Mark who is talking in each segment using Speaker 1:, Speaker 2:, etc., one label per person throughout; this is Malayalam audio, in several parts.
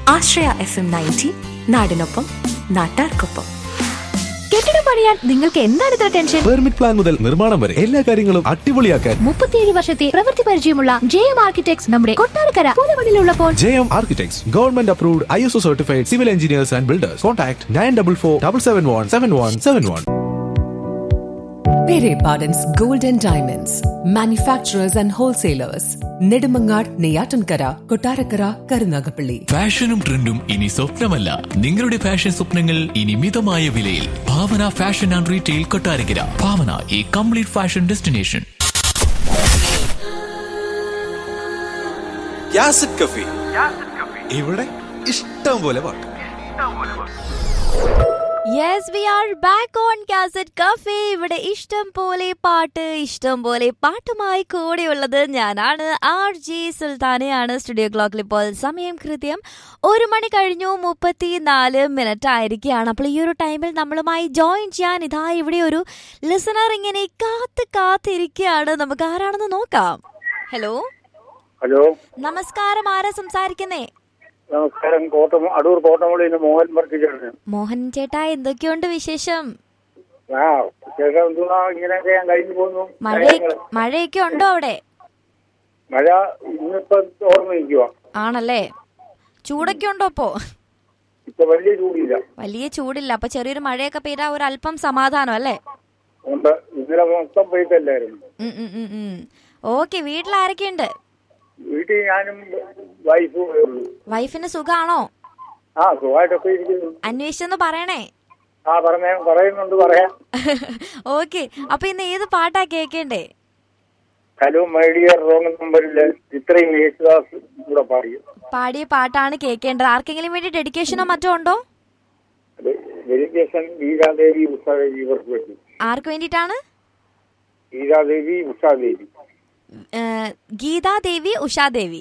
Speaker 1: ആശ്രയ എഫ് എം നയൻറ്റി നാടിനൊപ്പം നാട്ടാർക്കൊപ്പം
Speaker 2: കെട്ടിടം പണിയാൻ നിങ്ങൾക്ക് എന്താണ് ഇത്ര ടെൻഷൻ
Speaker 3: പെർമിറ്റ് പ്ലാൻ മുതൽ നിർമ്മാണം വരെ എല്ലാ കാര്യങ്ങളും അടിപൊളിയാക്കാൻ
Speaker 2: മുപ്പത്തിയേഴ് വർഷത്തെ പ്രവൃത്തി പരിചയമുള്ള ജെ എം ആർക്കിടെക്ട്സ് നമ്മുടെ കൊട്ടാരക്കര പുതുമണിലുള്ളപ്പോൾ
Speaker 3: J M architects government approved I S O certified civil engineers and builders contact nine double four double seven one seven one seven one
Speaker 4: Pere Pardon's Gold and Diamonds, manufacturers and wholesalers, Nedimangar, Neyatankara, Kotarakara, Karunagapalli.
Speaker 5: ഫാഷനും ട്രെൻഡും ഇനി സ്വപ്നമല്ല നിങ്ങളുടെ ഫാഷൻ സ്വപ്നങ്ങൾ ഇനി മിതമായ വിലയിൽ Bhavana fashion and retail Kottarakkara Bhavana ഈ കംപ്ലീറ്റ് ഫാഷൻ ഡെസ്റ്റിനേഷൻ
Speaker 3: യാസിഡ് കഫി ഇവിടെ ഇഷ്ടം പോലെ പാട്ട്
Speaker 6: yes we are back on cassette cafe ഇവിടെ ഇഷ്ടം പോലെ പാട്ട് ഇഷ്ടം പോലെ പാട്ടുമായി കൂടെയുള്ളത് ഞാനാണ് ആർ ജെ സുൽത്താനയാണ് സ്റ്റുഡിയോ ക്ലോക്കിൽ ഇപ്പോൾ സമയം കൃത്യം ഒരു മണി കഴിഞ്ഞു മുപ്പത്തി നാല് മിനിറ്റ് ആയിരിക്കുകയാണ് അപ്പോൾ ഈ ഒരു ടൈമിൽ നമ്മളുമായി ജോയിൻ ചെയ്യാൻ ഇതാ ഇവിടെ ഒരു ലിസണർ ഇങ്ങനെ കാത്ത് കാത്തിരിക്കുകയാണ് നമുക്ക് ആരാണെന്ന് നോക്കാം ഹലോ
Speaker 7: ഹലോ
Speaker 6: നമസ്കാരം ആരാ സംസാരിക്കുന്നേ
Speaker 7: നമസ്കാരം കോട്ടം അടൂർ കോട്ടമുള്ളിൽ നിന്ന് മോഹൻ വർക്കിച്ചാണ്
Speaker 6: മോഹൻ ചേട്ടാ എന്തൊക്കെയുണ്ട് വിശേഷം
Speaker 7: ആ ചേട്ടാ എന്തുവാ ഇങ്ങനെയൊക്കെ ഞാൻ കഴിഞ്ഞു പോകുന്നു
Speaker 6: മഴ
Speaker 7: കാര്യങ്ങള്.
Speaker 6: മഴയൊക്കെ ഉണ്ടോ അവിടെ
Speaker 7: മഴ ഇന്നിപ്പോ ഓർമ്മയിരിക്കുക
Speaker 6: ആണല്ലേ ചൂടൊക്കെ ഉണ്ടോ അപ്പോ
Speaker 7: ഇപ്പൊ വലിയ ചൂടില്ല
Speaker 6: വലിയ ചൂടില്ല അപ്പൊ ചെറിയൊരു മഴയൊക്കെ പെയ്താ ഒരു അല്പം സമാധാനം അല്ലേ
Speaker 7: അതുകൊണ്ട് ഇന്നലെ മൊത്തം പെയ്തല്ലായിരുന്നു
Speaker 6: ഓക്കെ വീട്ടിൽ ആരൊക്കെയുണ്ട്
Speaker 7: വീട്ടിൽ ഞാനും വൈഫും ഉള്ളൂ
Speaker 6: വൈഫിന് സുഖാണോ
Speaker 7: ആ സുഖമായിട്ടൊക്കെ ഇരിക്കുന്നു
Speaker 6: അന്വേഷിച്ചെന്ന് പറയണേ
Speaker 7: ആ പറഞ്ഞ പറയുന്നുണ്ട് പറയാം
Speaker 6: ഓക്കെ അപ്പൊ ഇന്ന് ഏത് പാട്ടാ കേക്കണ്ടേ
Speaker 7: ഹലോ മൈ ഡിയർ റോങ് നമ്പറിൽ ഇത്രയും യേശുദാസ് കൂടെ പാടി
Speaker 6: പാടിയ പാട്ടാണ് കേക്കേണ്ടത് ആർക്കെങ്കിലും വേണ്ടി ഡെഡിക്കേഷനോ മറ്റോ ഉണ്ടോ
Speaker 7: അത് വെരിക്കേഷൻ ഗീതാദേവി ഉഷാദേവി ഇവർക്ക് പറ്റി
Speaker 6: ആർക്ക് വേണ്ടിയിട്ടാണ്
Speaker 7: ഗീതാദേവി ഉഷാദേവി
Speaker 6: ഏഹ്, ഗീതാദേവി ഉഷാദേവി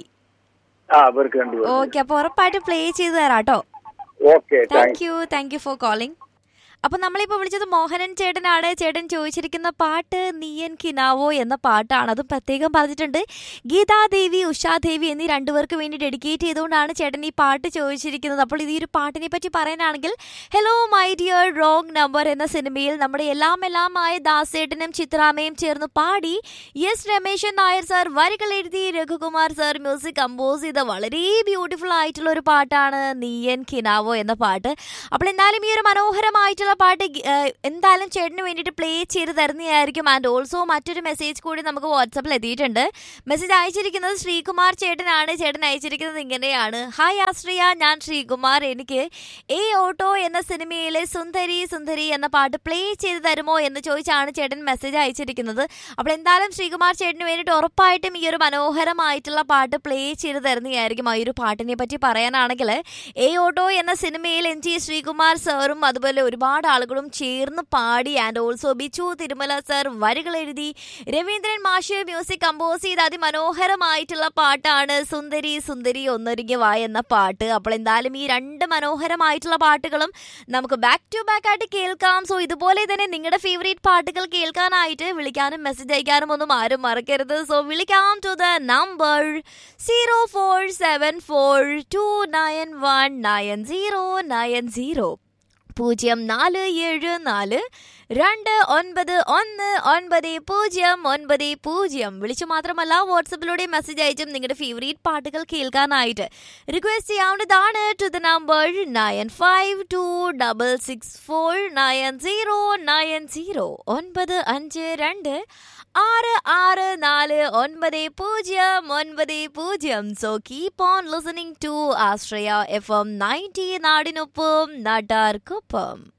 Speaker 7: ആ അവർക്ക് രണ്ടുപേരും
Speaker 6: ഓക്കെ അപ്പൊ ഉറപ്പായിട്ട് പ്ലേ ചെയ്ത് തരാട്ടോ
Speaker 7: okay
Speaker 6: thank
Speaker 7: thank
Speaker 6: you thank you for calling അപ്പൊ നമ്മളിപ്പോ വിളിച്ചത് മോഹനൻ ചേട്ടനാണ് ചേട്ടൻ ചോദിച്ചിരിക്കുന്ന പാട്ട് നീയൻ കിനാവോ എന്ന പാട്ടാണ് അതും പ്രത്യേകം പറഞ്ഞിട്ടുണ്ട് ഗീതാദേവി ഉഷാദേവി എന്നീ രണ്ടുപേർക്ക് വേണ്ടി ഡെഡിക്കേറ്റ് ചെയ്തുകൊണ്ടാണ് ചേട്ടൻ ഈ പാട്ട് ചോദിച്ചിരിക്കുന്നത് അപ്പോൾ ഇത് ഈ ഒരു പാട്ടിനെ പറ്റി പറയാനാണെങ്കിൽ hello my dear wrong number എന്ന സിനിമയിൽ നമ്മുടെ എല്ലാം എല്ലാമായ ദാസേട്ടനും ചിത്രാമയും ചേർന്ന് പാടി എസ് രമേശൻ നായർ സാർ വരികൾ എഴുതി രഘുകുമാർ സാർ മ്യൂസിക് കമ്പോസ് ചെയ്ത വളരെ ബ്യൂട്ടിഫുൾ ആയിട്ടുള്ള ഒരു പാട്ടാണ് നീയൻ കിനാവോ എന്ന പാട്ട് അപ്പോൾ എന്തായാലും ഈ ഒരു മനോഹരമായിട്ടുള്ള പാട്ട് ഗി- ഏഹ് എന്തായാലും ചേട്ടന് വേണ്ടിയിട്ട് പ്ലേ ചെയ്ത് തരുന്നതായിരിക്കും ആൻഡ് ഓൾസോ മറ്റൊരു മെസ്സേജ് കൂടി നമുക്ക് വാട്സപ്പിൽ എത്തിയിട്ടുണ്ട് മെസ്സേജ് അയച്ചിരിക്കുന്നത് ശ്രീകുമാർ ചേട്ടനാണ് ചേട്ടൻ അയച്ചിരിക്കുന്നത് ഇങ്ങനെയാണ് ഹായ് ആശ്രിയ ഞാൻ ശ്രീകുമാർ എനിക്ക് ഏ ഓട്ടോ എന്ന സിനിമയിലെ സുന്ദരി സുന്ദരി എന്ന പാട്ട് പ്ലേ ചെയ്ത് തരുമോ എന്ന് ചോദിച്ചാണ് ചേട്ടൻ മെസ്സേജ് അയച്ചിരിക്കുന്നത് അപ്പോൾ എന്തായാലും ശ്രീകുമാർ ചേട്ടന് വേണ്ടിയിട്ട് ഉറപ്പായിട്ടും ഈ ഒരു മനോഹരമായിട്ടുള്ള പാട്ട് പ്ലേ ചെയ്ത് തരുന്നതായിരിക്കും ആ ഒരു പാട്ടിനെ പറ്റി പറയാനാണെങ്കിൽ ഏ ഓട്ടോ എന്ന സിനിമയിൽ എൻ ജി ശ്രീകുമാർ സാറും അതുപോലെ ഒരുപാട് ആളുകളും ചേർന്ന് പാടി and also Bichu Thirumala sir വരികൾ എഴുതി രവീന്ദ്രൻ മാഷ് മ്യൂസിക് കമ്പോസ് ചെയ്ത അതിമനോഹരമായിട്ടുള്ള പാട്ടാണ് സുന്ദരി സുന്ദരി ഒന്നൊരുങ്ങി വാ എന്ന പാട്ട് അപ്പോൾ എന്തായാലും ഈ രണ്ട് മനോഹരമായിട്ടുള്ള പാട്ടുകളും നമുക്ക് ബാക്ക് ടു ബാക്ക് ആയിട്ട് കേൾക്കാം സോ ഇതുപോലെ തന്നെ നിങ്ങളുടെ ഫേവറേറ്റ് പാട്ടുകൾ കേൾക്കാനായിട്ട് വിളിക്കാനും മെസ്സേജ് അയക്കാനും ഒന്നും ആരും മറക്കരുത് സോ വിളിക്കാം to the number zero four seven four two nine one nine zero nine zero പൂജ്യം നാല് ഏഴ് നാല് രണ്ട് ഒൻപത് ഒന്ന് ഒൻപത് പൂജ്യം ഒൻപത് പൂജ്യം വിളിച്ചു മാത്രമല്ല വാട്സപ്പിലൂടെ മെസ്സേജ് അയച്ചും നിങ്ങളുടെ ഫേവറേറ്റ് പാട്ടുകൾ കേൾക്കാനായിട്ട് റിക്വസ്റ്റ് ചെയ്യാവുന്നതാണ് to the number nine five two double six four nine zero nine zero ഒൻപത് അഞ്ച് രണ്ട് ആറ് ആറ് നാല് ഒൻപത് പൂജ്യം ഒൻപത് പൂജ്യം so keep on listening to Ashraya F M ninety നാടിനൊപ്പം നാട്ടാർക്കൊപ്പം